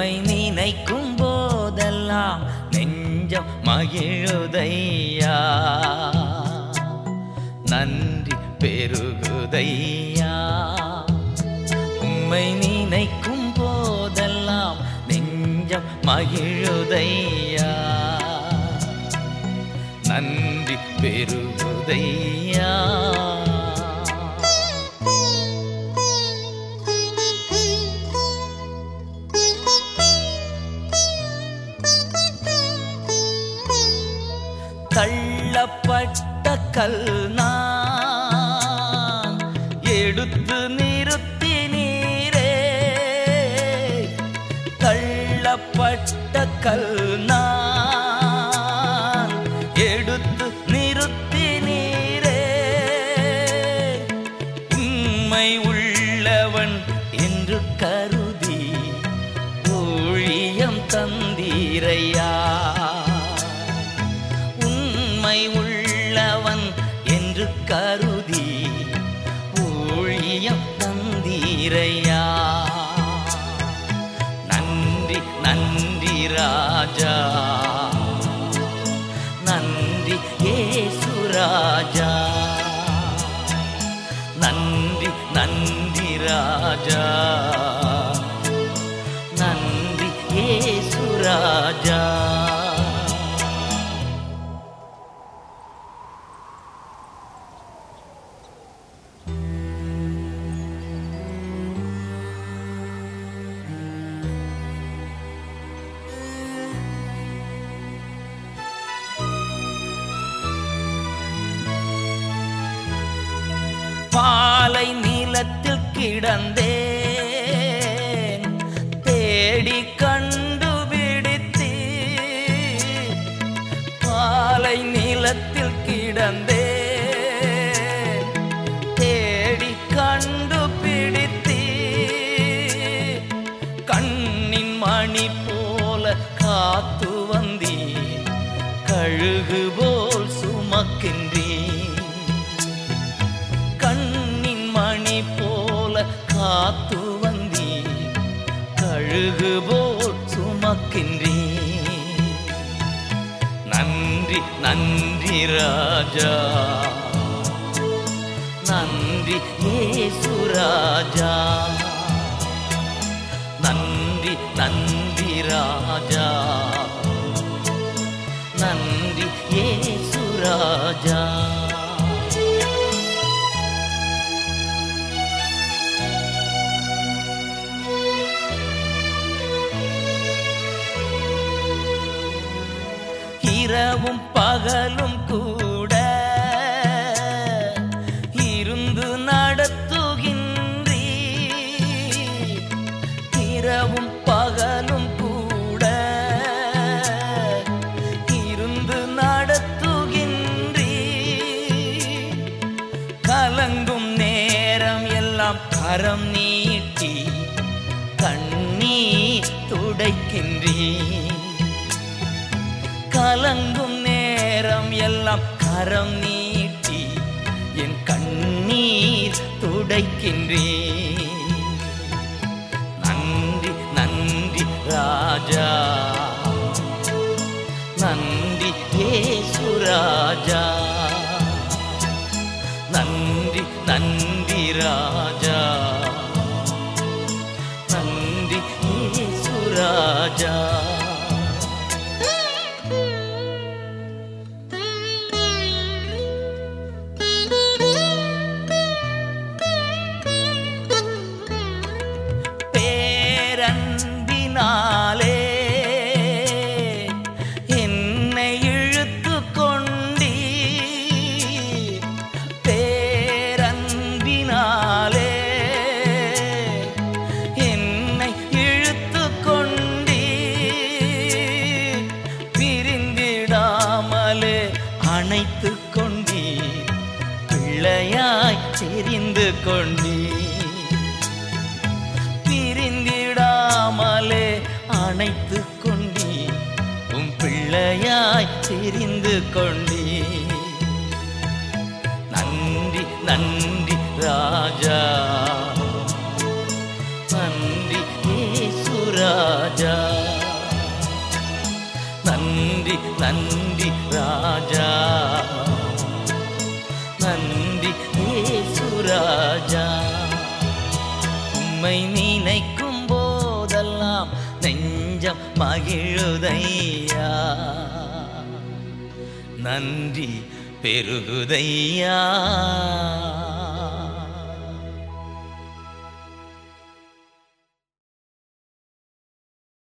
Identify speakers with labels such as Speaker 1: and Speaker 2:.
Speaker 1: உம்மை நினைக்கும் போதெல்லாம் நெஞ்சம் மகிழுதையா நன்றி பெருகுதையா உம்மை நினைக்கும் போதெல்லாம் நெஞ்சம் மகிழுதையா நன்றி பெருகுதையா தள்ளப்பட்ட கல் நான் எடுத்து நிறுத்தி நீரே தள்ளப்பட்ட கல் நான் எடுத்து நிறுத்தி நீரே உண்மை உள்ளவன் என்று கருதி ஊழியம் தந்தீரையா உண்மை உள்ளவன் என்று கருதி ஊழியம் தந்தீரையா நன்றி நன்றி ராஜா நன்றி ஏசு ராஜா நன்றி நன்றி ராஜா நன்றி ஏசு ராஜா பாலை நீளத்தில் கிடந்தேன் தேடி கண்டுபிடித்தீ பாலை நீளத்தில் கிடந்தேன் தேடி கண்டுபிடித்தீ கண்ணின் மணி போல காத்து வந்தீ கழுகு போல் சுமக்கின்றீன் கண்ணின் மணி போல காத்து வந்தீ கழுகு போல் சுமக்கின்றீ நன்றி நன்றி ராஜா நன்றி ஏசு ராஜா நன்றி நன்றி ராஜா நன்றி ஏசு ராஜா இரவும் பகலும் கூட இருந்து நடத்துகின்றீ இரவும் பகலும் கூட இருந்து நடத்துகின்றீ கலங்கும் நேரம் எல்லாம் கரம் நீட்டி கண்ணீர் துடைக்கின்றீ கலங்கும் நேரம் எல்லாம் கரம் நீட்டி என் கண்ணீர் துடைக்கின்றே நன்றி நன்றி ராஜா நன்றி ஏசு ராஜா நன்றி நன்றி ராஜா நன்றி ஏசு ராஜா பேரன்பினாலே என்னை இழுத்து கொண்டீ பேரன்பினாலே என்னை இழுத்து கொண்டீ பிரிந்திடாமலே அணைத்து கொண்டீ பிள்ளையாய் தெரிந்து கொண்டீ பிரிந்திடாமலே அணைத்து கொண்டீ உம் பிள்ளையாய் தெரிந்து கொண்டீ நன்றி நன்றி ராஜா நன்றி ஏசுராஜா ராஜா நன்றி நன்றி ராஜா நன்றி இயேசு ராஜா உம்மை நினைக்கும் போதெல்லாம் நெஞ்சம் மகிழுதையா நன்றி பெருகுதையா